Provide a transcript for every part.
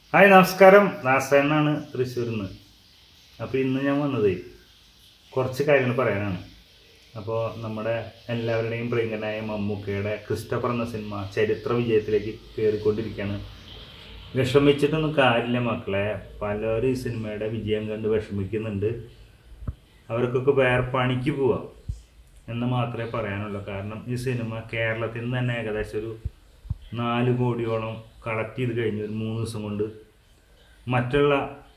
hi നമസ്കാരം നാസനാണ് തൃശ്ശൂരിൽ നിന്ന് അപ്പോൾ ഇന്ന് ഞാൻ വന്നത് കുറച്ച് കാര്യങ്ങൾ പറയാനാണ് അപ്പോൾ നമ്മുടെ എല്ലാവരുടെയും പ്രിയങ്കനായ മമ്മൂക്കയുടെ ക്രിസ്റ്റഫർ എന്ന സിനിമ ചരിത്ര വിജയത്തിലേക്ക് കയറിക്കൊണ്ടിരിക്കുകയാണ് വിഷമിച്ചിട്ടൊന്നും കാര്യമില്ല മക്കളെ പലരും ഈ സിനിമയുടെ വിജയം കണ്ട് വിഷമിക്കുന്നുണ്ട് അവർക്കൊക്കെ വേറെ പണിക്ക് പോവാം എന്ന് മാത്രമേ പറയാനുള്ളൂ കാരണം ഈ സിനിമ കേരളത്തിൽ നിന്ന് തന്നെ ഏകദേശം ഒരു നാല് കോടിയോളം കളക്ട് ചെയ്ത് കഴിഞ്ഞു ഒരു മൂന്ന് ദിവസം കൊണ്ട് മറ്റുള്ള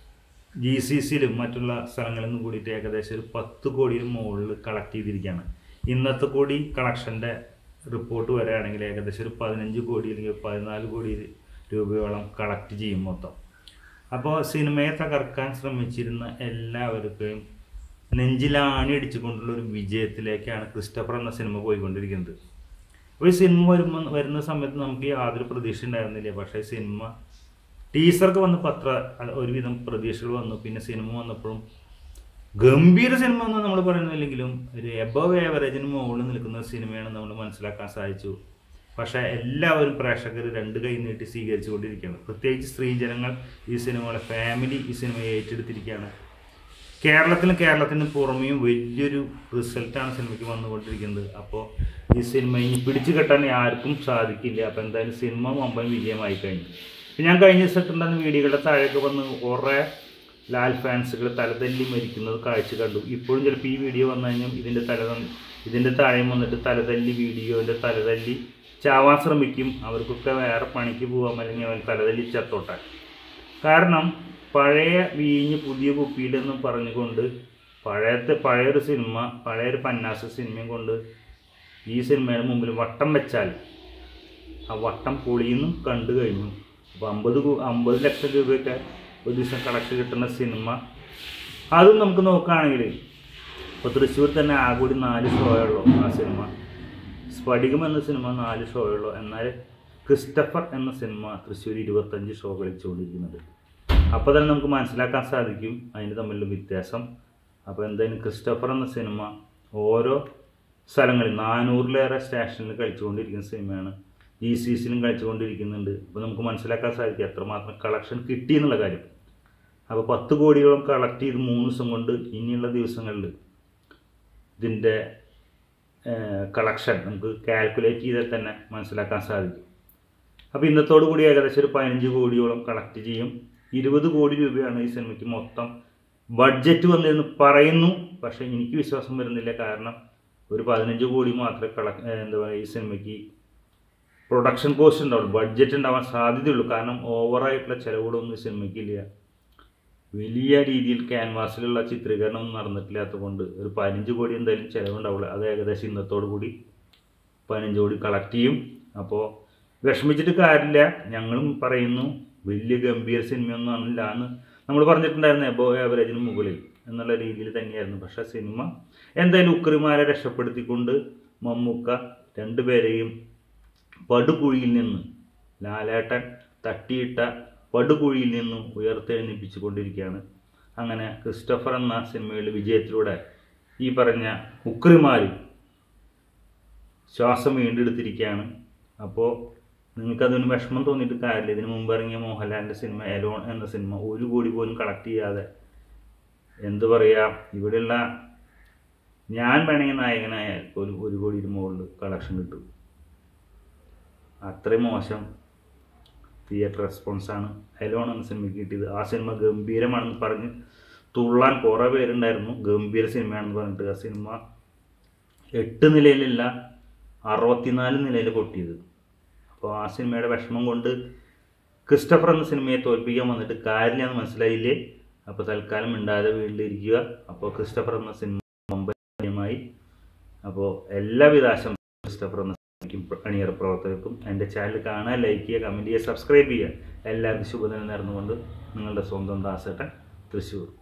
ജി സി സിയിലും മറ്റുള്ള സ്ഥലങ്ങളിൽ നിന്നും കൂടിയിട്ട് ഏകദേശം ഒരു പത്ത് കോടിയിൽ മുകളിൽ കളക്ട് ചെയ്തിരിക്കുകയാണ് ഇന്നത്തെ കോടി കളക്ഷൻ്റെ റിപ്പോർട്ട് വരികയാണെങ്കിൽ ഏകദേശം ഒരു പതിനഞ്ച് കോടി അല്ലെങ്കിൽ പതിനാല് കോടി രൂപയോളം കളക്ട് ചെയ്യും മൊത്തം അപ്പോൾ സിനിമയെ തകർക്കാൻ ശ്രമിച്ചിരുന്ന എല്ലാവർക്കും നെഞ്ചിലാണി അടിച്ചുകൊണ്ടുള്ള ഒരു വിജയത്തിലേക്കാണ് ക്രിസ്റ്റഫർ എന്ന സിനിമ പോയിക്കൊണ്ടിരിക്കുന്നത് അപ്പോൾ ഈ സിനിമ വരുമ്പോൾ വരുന്ന സമയത്ത് നമുക്ക് യാതൊരു പ്രതീക്ഷ ഉണ്ടായിരുന്നില്ല പക്ഷേ ഈ സിനിമ ടീസർക്ക് വന്നപ്പോൾ അത്ര അല്ല, ഒരുവിധം പ്രതീക്ഷകൾ വന്നു പിന്നെ സിനിമ വന്നപ്പോഴും ഗംഭീര സിനിമ എന്ന് നമ്മൾ പറയുന്നില്ലെങ്കിലും ഒരു എബവ് ഏവറേജിന് മുകളിൽ നിൽക്കുന്ന സിനിമയാണ് നമ്മൾ മനസ്സിലാക്കാൻ സാധിച്ചു പക്ഷേ എല്ലാവരും പ്രേക്ഷകർ രണ്ട് കൈ നീട്ടി സ്വീകരിച്ചുകൊണ്ടിരിക്കുകയാണ് പ്രത്യേകിച്ച് സ്ത്രീജനങ്ങൾ ഈ സിനിമകളെ ഫാമിലി ഈ സിനിമയെ ഏറ്റെടുത്തിരിക്കുകയാണ് കേരളത്തിലും കേരളത്തിന് പുറമെയും വലിയൊരു റിസൾട്ടാണ് സിനിമയ്ക്ക് വന്നുകൊണ്ടിരിക്കുന്നത് അപ്പോൾ ഈ സിനിമ ഇനി പിടിച്ചു കെട്ടാൻ ആർക്കും സാധിക്കില്ല അപ്പോൾ എന്തായാലും സിനിമ വമ്പൻ വിജയമായി കഴിഞ്ഞു ഇപ്പം ഞാൻ കഴിഞ്ഞ ദിവസം ഇട്ടുണ്ടായിരുന്ന വീഡിയോകളുടെ താഴേക്ക് വന്ന് കുറേ ലാൽ ഫാൻസുകൾ തലതല്ലി മരിക്കുന്നത് കാഴ്ച കണ്ടു ഇപ്പോഴും ചിലപ്പോൾ ഈ വീഡിയോ വന്നു കഴിഞ്ഞാൽ ഇതിൻ്റെ തല ഇതിൻ്റെ താഴെ വന്നിട്ട് തലതല്ലി വീഡിയോൻ്റെ തലതല്ലി ചാവാൻ ശ്രമിക്കും അവർക്കൊക്കെ വേറെ പണിക്ക് പോകാം അല്ലെങ്കിൽ അവർ തലതല്ലി ചത്തോട്ടെ കാരണം പഴയ വീഞ്ഞ് പുതിയ കുപ്പിയിലെന്നും പറഞ്ഞുകൊണ്ട് പഴയത്തെ പഴയൊരു സിനിമ പഴയൊരു പന്നാസ സിനിമയും കൊണ്ട് ഈ സിനിമയുടെ മുമ്പിൽ വട്ടം വെച്ചാൽ ആ വട്ടം പൊളിയുന്നും കണ്ടു കഴിഞ്ഞു അപ്പോൾ അമ്പത് കു- അമ്പത് ലക്ഷം രൂപയൊക്കെ ഒരു ദിവസം കളക്ട് കിട്ടുന്ന സിനിമ അതും നമുക്ക് നോക്കുകയാണെങ്കിൽ ഇപ്പോൾ തൃശ്ശൂർ തന്നെ ആകെ കൂടി നാല് ഷോയേ ഉള്ളൂ ആ സിനിമ സ്ഫടികം എന്ന സിനിമ നാല് ഷോയേ ഉള്ളൂ എന്നാൽ ക്രിസ്റ്റഫർ എന്ന സിനിമ തൃശ്ശൂർ ഇരുപത്തഞ്ച് ഷോ കളിച്ചുകൊണ്ടിരിക്കുന്നുണ്ട് അപ്പോൾ തന്നെ നമുക്ക് മനസ്സിലാക്കാൻ സാധിക്കും അതിന് തമ്മിലുള്ള വ്യത്യാസം അപ്പോൾ എന്തായാലും ക്രിസ്റ്റഫർ എന്ന സിനിമ ഓരോ സ്ഥലങ്ങളിൽ നാനൂറിലേറെ സ്റ്റേഷനിൽ കളിച്ചുകൊണ്ടിരിക്കുന്ന സിനിമയാണ് ജി സി സിയിലും കളിച്ചുകൊണ്ടിരിക്കുന്നുണ്ട് അപ്പോൾ നമുക്ക് മനസ്സിലാക്കാൻ സാധിക്കും എത്രമാത്രം കളക്ഷൻ കിട്ടി എന്നുള്ള കാര്യം അപ്പോൾ പത്ത് കോടിയോളം കളക്ട് ചെയ്ത് മൂന്ന് ദിവസം കൊണ്ട് ഇനിയുള്ള ദിവസങ്ങളിൽ ഇതിൻ്റെ കളക്ഷൻ നമുക്ക് കാൽക്കുലേറ്റ് ചെയ്താൽ തന്നെ മനസ്സിലാക്കാൻ സാധിക്കും അപ്പോൾ ഇന്നത്തോടു കൂടി ഏകദേശം ഒരു പതിനഞ്ച് കോടിയോളം കളക്ട് ചെയ്യും ഇരുപത് കോടി രൂപയാണ് ഈ സിനിമയ്ക്ക് മൊത്തം ബഡ്ജറ്റ് വന്നതെന്ന് പറയുന്നു പക്ഷേ എനിക്ക് വിശ്വാസം വരുന്നില്ല കാരണം ഒരു പതിനഞ്ച് കോടി മാത്രമേ കളക് എന്താ പറയുക ഈ സിനിമയ്ക്ക് പ്രൊഡക്ഷൻ കോസ്റ്റ് ഉണ്ടാവുള്ളൂ ബഡ്ജറ്റ് ഉണ്ടാവാൻ സാധ്യതയുള്ളൂ കാരണം ഓവറായിട്ടുള്ള ചിലവുകളൊന്നും ഈ സിനിമയ്ക്കില്ല വലിയ രീതിയിൽ ക്യാൻവാസിലുള്ള ചിത്രീകരണം ഒന്നും നടന്നിട്ടില്ലാത്തത് കൊണ്ട് ഒരു പതിനഞ്ച് കോടി എന്തായാലും ചിലവുണ്ടാവുള്ളൂ അത് ഏകദേശം ഇന്നത്തോടു കൂടി പതിനഞ്ച് കോടി കളക്ട് ചെയ്യും അപ്പോൾ വിഷമിച്ചിട്ട് കാര്യമില്ല ഞങ്ങളും പറയുന്നു വലിയ ഗംഭീര സിനിമയൊന്നും ആണില്ല എന്ന് നമ്മൾ പറഞ്ഞിട്ടുണ്ടായിരുന്നു എബോ ആവറേജിന് മുകളിൽ എന്നുള്ള രീതിയിൽ തന്നെയായിരുന്നു പക്ഷേ സിനിമ എന്തായാലും ഉക്രിമാരെ രക്ഷപ്പെടുത്തിക്കൊണ്ട് മമ്മൂക്ക രണ്ടുപേരെയും പടുകുഴിയിൽ നിന്ന് ലാലേട്ടൻ തട്ടിയിട്ട പടുകുഴിയിൽ നിന്നും ഉയർത്തെഴുന്നേൽപ്പിച്ചു കൊണ്ടിരിക്കുകയാണ് അങ്ങനെ ക്രിസ്റ്റഫർ എന്ന സിനിമയുടെ വിജയത്തിലൂടെ ഈ പറഞ്ഞ ഉക്രിമാരും ശ്വാസം വീണ്ടെടുത്തിരിക്കുകയാണ് അപ്പോൾ നിങ്ങൾക്കതിന് വിഷമം തോന്നിയിട്ട് കാര്യമില്ല ഇതിന് മുമ്പ് ഇറങ്ങിയ മോഹൻലാലിൻ്റെ സിനിമ എലോൺ എന്ന സിനിമ ഒരു കോടി പോലും കളക്ട് ചെയ്യാതെ എന്ത് പറയുക ഇവിടെയുള്ള ഞാൻ വേണമെങ്കിൽ നായകനായാൽ ഒരു ഒരു കോടിയുടെ മുകളിൽ കളക്ഷൻ കിട്ടും അത്രയും മോശം തിയേറ്റർ റെസ്പോൺസാണ് എലോൺ എന്ന സിനിമയ്ക്ക് കിട്ടിയത് ആ സിനിമ ഗംഭീരമാണെന്ന് പറഞ്ഞ് തുള്ളാൻ കുറേ പേരുണ്ടായിരുന്നു ഗംഭീര സിനിമയാണെന്ന് പറഞ്ഞിട്ട് ആ സിനിമ എട്ട് നിലയിലല്ല അറുപത്തിനാല് നിലയിൽ പൊട്ടിയത് അപ്പോൾ ആ സിനിമയുടെ വിഷമം കൊണ്ട് ക്രിസ്റ്റഫർ എന്ന സിനിമയെ തോൽപ്പിക്കാൻ വന്നിട്ട് കാര്യമില്ലെന്ന് മനസ്സിലായില്ലേ അപ്പോൾ തൽക്കാലം മിണ്ടാതെ വീട്ടിലിരിക്കുക അപ്പോൾ ക്രിസ്റ്റഫർ എന്ന സിനിമ മുമ്പമായി അപ്പോൾ എല്ലാവിധ ആശംസ ക്രിസ്റ്റഫർ എന്ന സിനിമയ്ക്കും അണിയറ പ്രവർത്തകർക്കും എൻ്റെ ചാനൽ കാണാൻ ലൈക്ക് ചെയ്യുക കമൻറ്റ് ചെയ്യുക സബ്സ്ക്രൈബ് ചെയ്യുക എല്ലാവർക്കും ശുഭദിനം നേർന്നുകൊണ്ട് നിങ്ങളുടെ സ്വന്തം ദാസേട്ടൻ തൃശ്ശൂർ